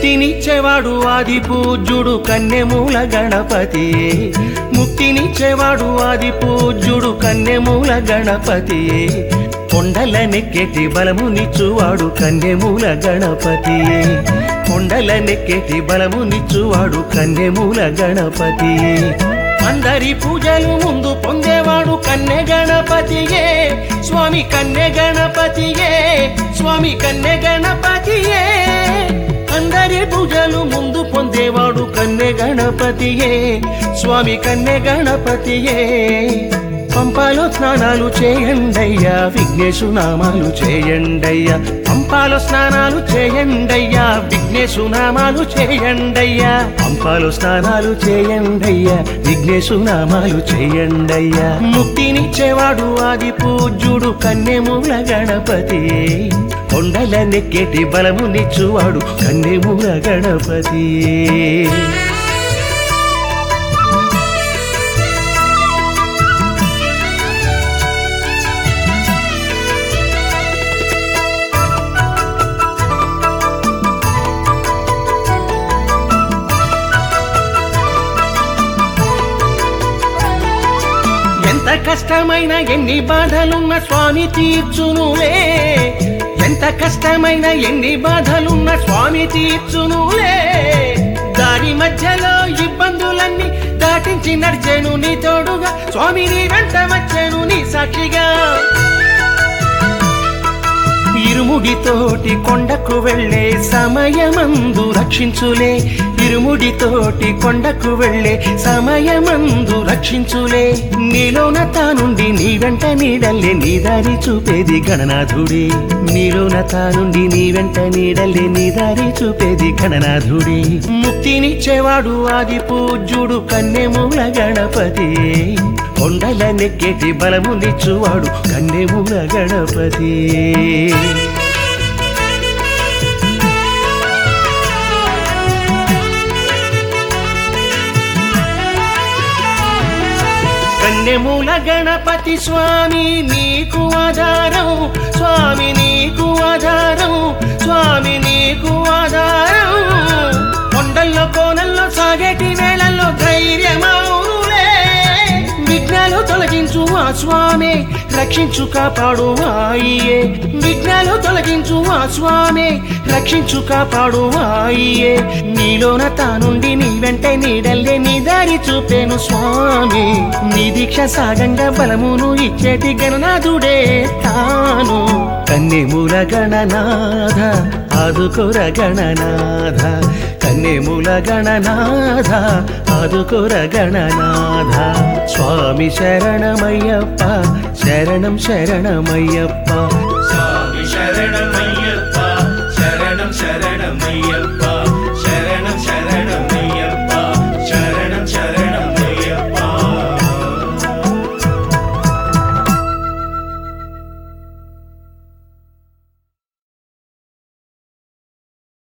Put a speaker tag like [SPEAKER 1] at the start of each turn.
[SPEAKER 1] ముక్తినిచ్చేవాడు ఆది పూజ్యుడు కన్నెమూల గణపతియే ముక్తినిచ్చేవాడు ఆది పూజ్యుడు కన్నెమూల గణపతియే కొండల నెక్కెటి బలమునిచ్చువాడు కన్నెమూల గణపతియే కొండల నెక్కెటి బలమునిచ్చువాడు కన్నెమూల గణపతియే అందరి పూజలు ముందు పొందేవాడు కన్నె గణపతియే స్వామి కన్నె గణపతియే స్వామి కన్నె గణపతియే అందరి పూజలు ముందు పొందేవాడు కన్నె గణపతియే స్వామి కన్నె గణపతియే పంపాలో స్నానాలు చేయండయ్యా విఘ్నేశు నామాలు చేయండయ్యా పంపాలో స్నానాలు చేయండయ్యా విఘ్నేశు నామాలు చేయండయ్యా పంపాలో స్నానాలు చేయండయ్యా విఘ్నేశు నామాలు చేయండయ్యా ముక్తినిచ్చేవాడు ఆది పూజ్యుడు కన్నెమూల గణపతి కొండల నెక్కేటి బలమునిచ్చువాడు కన్నెమూల గణపతి ఎంత కష్టమైన ఎన్ని బాధలున్న స్వామి తీర్చునులే ఎంత కష్టమైన ఎన్ని బాధలున్న స్వామి తీర్చునులే దారి మధ్యలో ఇబ్బందులన్నీ దాటించి నడిచేను నీ తోడుగా స్వామి నీ వెంట వచ్చేను నీ సాక్షిగా ఇరుముడితోటి కొండకు వెళ్ళే సమయమందు రక్షించులే ఇరుముడితోటి కొండకు వెళ్ళే సమయమందు రక్షించులే నీలోన తానుండి నీ వెంట నీడల్లే నీ దారి చూపేది గణనాథుడే నీలోన తానుండి నీ వెంట నీడల్లే నీ దారి చూపేది గణనాథుడే ముక్తినిచ్చేవాడు ఆది పూజ్యుడు కన్నెమూల గణపతి కొండల నెక్కేటి బలమునిచ్చువాడు కన్నెమూల గణపతి కన్నెమూల గణపతి స్వామి నీకు ఆధారం స్వామి నీకు ఆధారం స్వామి నీకు ఆధారం కొండల్లో కోనల్లో సాగేటి వేళల్లో ధైర్యమౌనులే విఘ్నాలు తొలగించు ఆ స్వామి రక్షించు కాపాడు ఆయియే విఘ్నాలు తొలగించు ఆ స్వామి రక్షించు కాపాడు ఆయియే నీలోన తానుండి నీ వెంట నీడల్లే నీ దారి చూపేను స్వామి నీ దీక్ష సాగంగా బలమును ఇచ్చేటి గణనాథుడే తాను కన్నెమూల గణనాథ ఆదుకొర గణనాథ కన్నెమూల గణనాథ ఆదుకొర గణనాథ స్వామి శరణమయ్యప్ప శరణం శరణమయ్యప్ప
[SPEAKER 2] స్వామి శరణమయ్యప్ప శరణం శరణమయ్యప్ప